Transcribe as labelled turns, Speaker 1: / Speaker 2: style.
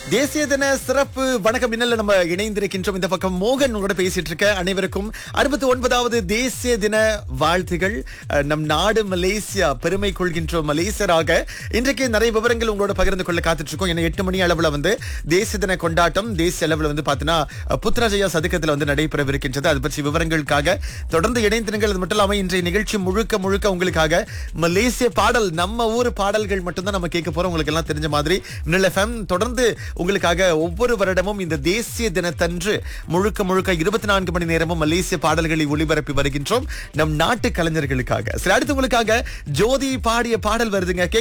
Speaker 1: தேசிய தின சிறப்பு வணக்கம் மின்னல்ல நம்ம இணைந்திருக்கின்றோம் இந்த பக்கம் மோகன் உங்களோட பேசிட்டு இருக்க அனைவருக்கும் அறுபத்தி ஒன்பதாவது தேசிய தின வாழ்த்துகள் அஹ், நம் நாடு மலேசியா பெருமை கொள்கின்ற மலேசியராக இன்றைக்கு நிறைய விவரங்கள் உங்களோட பகிர்ந்து கொள்ள காத்துட்டு இருக்கோம் ஏன்னா எட்டு மணி அளவுல வந்து தேசிய தின கொண்டாட்டம் தேசிய அளவுல வந்து பாத்தீங்கன்னா அஹ், புத்ராஜயா சதுக்கத்துல வந்து நடைபெறவிருக்கின்றது அது பற்றி விவரங்களுக்காக தொடர்ந்து இணைந்திருங்கள் அது மட்டும் இல்லாம இன்றைய நிகழ்ச்சி முழுக்க முழுக்க உங்களுக்காக மலேசிய பாடல் நம்ம ஊர் பாடல்கள் மட்டும்தான் நம்ம கேட்க போறோம் உங்களுக்கு எல்லாம் தெரிஞ்ச மாதிரி மின்னல் எஃப்எம் தொடர்ந்து உங்களுக்காக ஒவ்வொரு வருடமும் இந்த தேசிய தினத்தன்று முழுக்க முழுக்க இருபத்தி நான்கு மணி நேரமும் மலேசிய பாடல்களை ஒளிபரப்பி வருகின்றோம் நம் நாட்டு கலைஞர்களுக்காக சரி அடுத்து உங்களுக்காக ஜோதி பாடிய பாடல் வருதுங்க